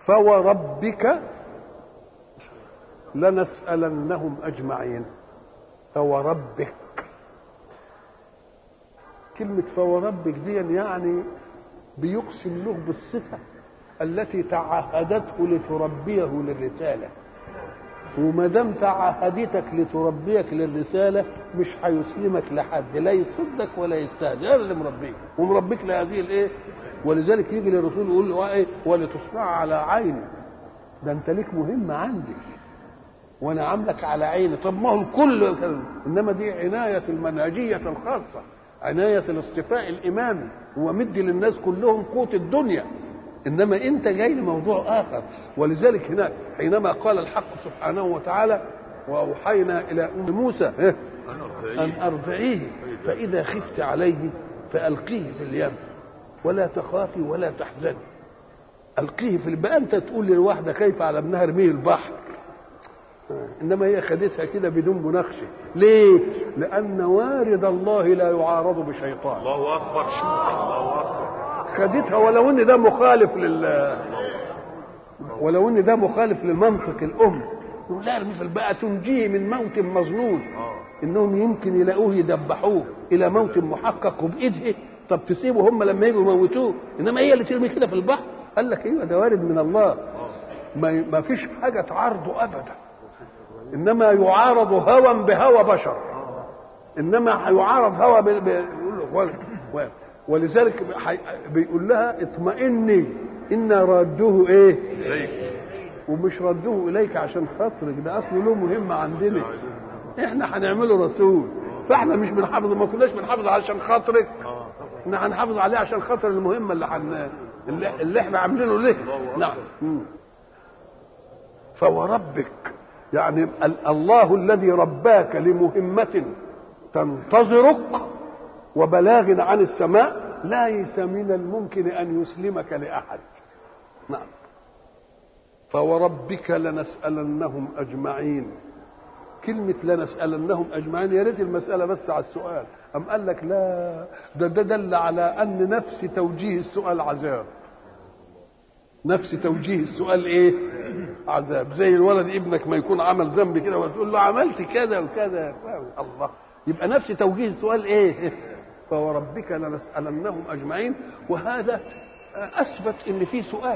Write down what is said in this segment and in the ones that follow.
فوربك لنسألنهم أجمعين فوربك كلمة فوربك دي يعني بيقسم له بالصفة التي تعهدته لتربيه للرسالة وما دام تعهدتك لتربيك للرسالة مش هيسلمك لحد لا يصدك ولا يستهزئ هذا اللي مربيك ومربيك لهذه الايه ولذلك يجي للرسول يقول له ايه ولتصنع على عيني ده انت ليك مهمة عندي وانا عاملك على عيني طب ما هو الكل انما دي عناية المنهجية الخاصة عناية الاصطفاء الإمامي هو مدي للناس كلهم قوت الدنيا إنما أنت جاي لموضوع آخر ولذلك هناك حينما قال الحق سبحانه وتعالى وأوحينا إلى أم موسى إيه؟ أن أرضعيه فإذا خفت عليه فألقيه في اليم ولا تخافي ولا تحزني ألقيه في البقى أنت تقول للواحدة خايفة على ابنها ارميه البحر انما هي خدتها كده بدون مناقشه ليه لان وارد الله لا يعارض بشيطان الله اكبر الله اكبر خدتها ولو ان ده مخالف لل ولو ان ده مخالف للمنطق الام يقول لا ارمي في البقى تنجيه من موت مظنون انهم يمكن يلاقوه يدبحوه الى موت محقق وبايده طب تسيبه هم لما يجوا يموتوه انما هي اللي ترمي كده في البحر قال لك ايوه ده وارد من الله ما ما فيش حاجه تعارضه ابدا انما يعارض هوى بهوى بشر انما يعارض هوى ب... ب... ولذلك بيقول لها اطمئني انا رادوه ايه إليك ومش ردوه اليك عشان خاطرك ده اصله له مهمه عندنا احنا هنعمله رسول فاحنا مش بنحافظ ما كناش بنحافظ عشان خاطرك احنا هنحافظ عليه عشان خاطر المهمه اللي حن... اللي, اللي احنا عاملينه ليه نعم مم. فوربك يعني الله الذي رباك لمهمة تنتظرك وبلاغ عن السماء ليس من الممكن أن يسلمك لأحد نعم فوربك لنسألنهم أجمعين كلمة لنسألنهم أجمعين يا ريت المسألة بس على السؤال أم قال لك لا ده ده دل على أن نفس توجيه السؤال عذاب نفس توجيه السؤال ايه عذاب زي الولد ابنك ما يكون عمل ذنب كده وتقول له عملت كذا وكذا الله يبقى نفس توجيه السؤال ايه فوربك لنسألنهم أجمعين وهذا أثبت إن في سؤال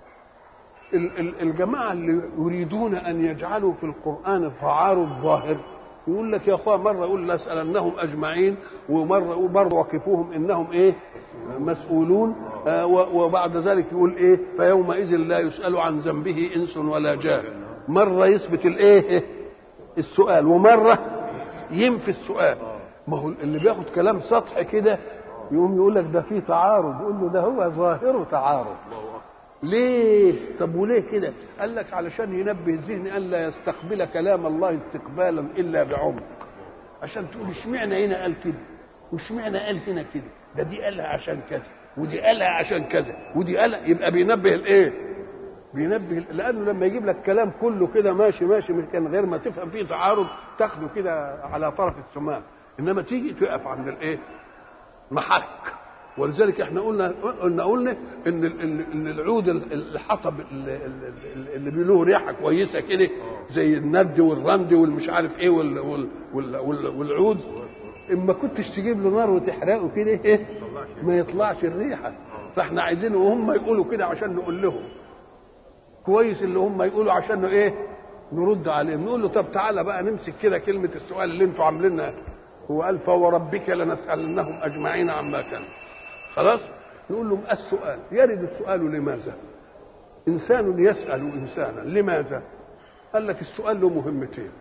الجماعة اللي يريدون أن يجعلوا في القرآن تعارض ظاهر يقول لك يا اخوان مره يقول لاسالنهم اجمعين ومره يقول برضه وقفوهم انهم ايه مسؤولون آه وبعد ذلك يقول ايه فيومئذ لا يسال عن ذنبه انس ولا جان مره يثبت الايه السؤال ومره ينفي السؤال ما هو اللي بياخد كلام سطح كده يقوم يقول لك ده فيه تعارض يقول له ده هو ظاهره تعارض ليه طب وليه كده قال لك علشان ينبه الذهن ان لا يستقبل كلام الله استقبالا الا بعمق عشان تقول اشمعنى هنا قال كده واشمعنى قال هنا كده ده دي قالها عشان كذا ودي قالها عشان كذا ودي قالها يبقى بينبه الايه بينبه لانه لما يجيب لك كلام كله كده ماشي ماشي من كان غير ما تفهم فيه تعارض تاخده كده على طرف السماء انما تيجي تقف عند الايه محك ولذلك احنا قلنا قلنا قلنا ان ان العود الحطب اللي له ريحه كويسه كده زي الند والرند والمش عارف ايه وال وال وال والعود اما كنتش تجيب له نار وتحرقه كده ايه ما يطلعش الريحه فاحنا عايزين وهم يقولوا كده عشان نقول لهم كويس اللي هم يقولوا عشان ايه نرد عليهم نقول له طب تعالى بقى نمسك كده كلمه السؤال اللي انتوا عاملينها هو قال فوربك لنسالنهم اجمعين عما كانوا خلاص نقول لهم السؤال يرد السؤال لماذا انسان يسال انسانا لماذا قال لك السؤال له مهمتين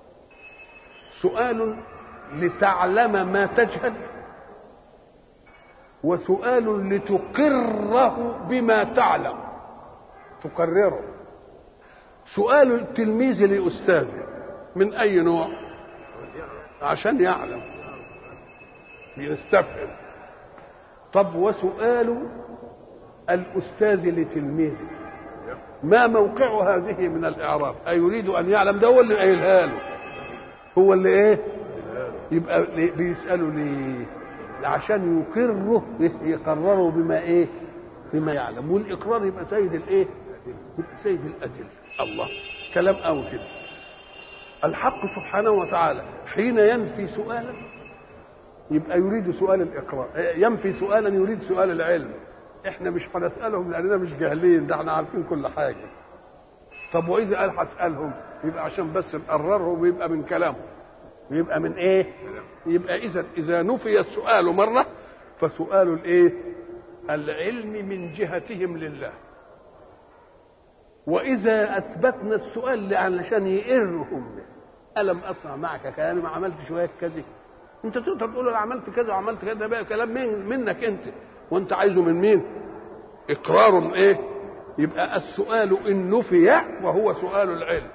سؤال لتعلم ما تجهل وسؤال لتقره بما تعلم تقرره سؤال التلميذ لاستاذه من اي نوع عشان يعلم يستفهم طب وسؤال الأستاذ لتلميذه ما موقع هذه من الإعراب أيريد أن يعلم ده هو اللي قايلها له هو اللي إيه يبقى بيسأله ليه عشان يقره يقرره بما إيه بما يعلم والإقرار يبقى سيد الإيه سيد الأدلة الله كلام أو كده الحق سبحانه وتعالى حين ينفي سؤالا يبقى يريد سؤال الإقرار ينفي سؤالا يريد سؤال العلم احنا مش هنسألهم لأننا مش جاهلين ده احنا عارفين كل حاجة طب وإذا قال هسألهم يبقى عشان بس نقررهم ويبقى من كلامه يبقى من ايه يبقى اذا اذا نفي السؤال مره فسؤال الايه العلم من جهتهم لله واذا اثبتنا السؤال علشان يقرهم الم اصنع معك كلامي ما عملت شويه كذا انت تقدر تقول انا عملت كذا وعملت كذا ده بقى كلام من منك انت وانت عايزه من مين اقرار ايه يبقى السؤال ان نفي وهو سؤال العلم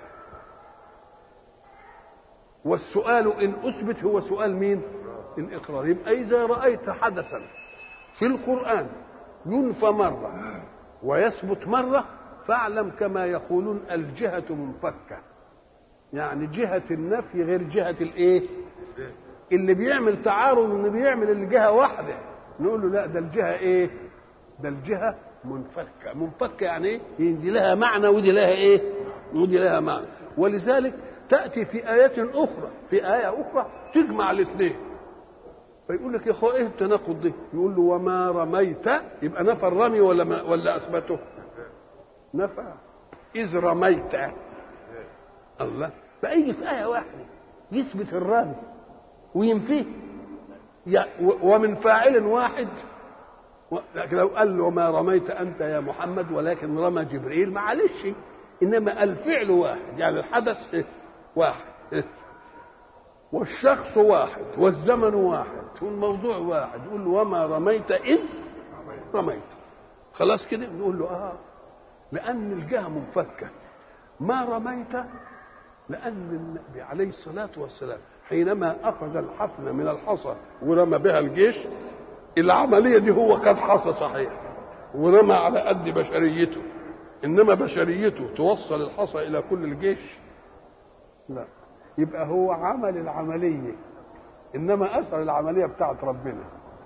والسؤال ان اثبت هو سؤال مين الاقرار يبقى اذا رايت حدثا في القران ينفى مره ويثبت مره فاعلم كما يقولون الجهه منفكه يعني جهه النفي غير جهه الايه اللي بيعمل تعارض ان بيعمل الجهه واحده نقول له لا ده الجهه ايه ده الجهه منفكه منفكه يعني ايه دي لها معنى ودي لها ايه ودي لها معنى ولذلك تأتي في آيات أخرى في آية أخرى تجمع الاثنين فيقول لك يا أخوة إيه التناقض ده؟ يقول له وما رميت يبقى نفى الرمي ولا ما ولا أثبته؟ نفى إذ رميت الله فأي في آية واحدة يثبت الرمي وينفيه ومن فاعل واحد لكن لو قال له ما رميت أنت يا محمد ولكن رمى جبريل معلش إنما الفعل واحد يعني الحدث واحد والشخص واحد والزمن واحد والموضوع واحد يقول له وما رميت إذ رميت خلاص كده نقول له اه لأن الجهة منفكة ما رميت لأن النبي عليه الصلاة والسلام حينما أخذ الحفنة من الحصى ورمى بها الجيش العملية دي هو قد حصى صحيح ورمى على قد بشريته إنما بشريته توصل الحصى إلى كل الجيش لا يبقى هو عمل العملية إنما أثر العملية بتاعت ربنا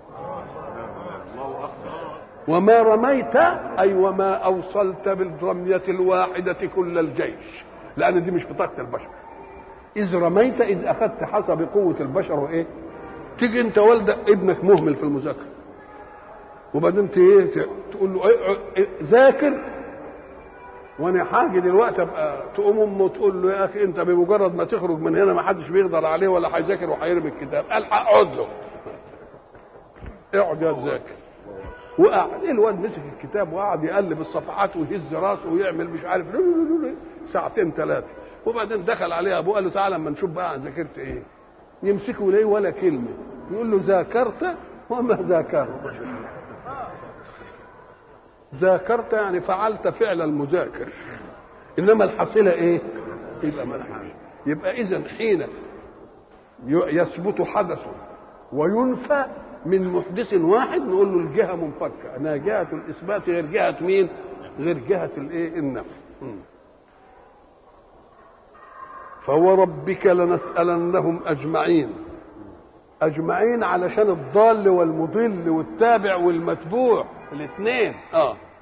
وما رميت أي وما أوصلت بالرمية الواحدة كل الجيش لأن دي مش في طاقة البشر إذ رميت إذ أخذت حسب قوة البشر وإيه تيجي أنت والد ابنك مهمل في المذاكرة وبعدين إيه تقول له إيه ذاكر وانا حاجه دلوقتي ابقى تقوم امه تقول له يا اخي انت بمجرد ما تخرج من هنا ما حدش بيقدر عليه ولا هيذاكر وهيرمي الكتاب الحق اقعد له اقعد يا تذاكر وقعد الواد مسك الكتاب وقعد يقلب الصفحات ويهز راسه ويعمل مش عارف ساعتين ثلاثه وبعدين دخل عليه ابوه قال له تعالى اما نشوف بقى ذاكرت ايه يمسكه ليه ولا كلمه يقول له ذاكرت وما ذاكرت ذاكرت يعني فعلت فعل المذاكر انما الحصيله ايه يبقى ملحش يبقى اذا حين يثبت حدث وينفى من محدث واحد نقول له الجهه منفكه انها جهه الاثبات غير جهه مين غير جهه الايه النفي فوربك لنسالنهم اجمعين اجمعين علشان الضال والمضل والتابع والمتبوع الاثنين اه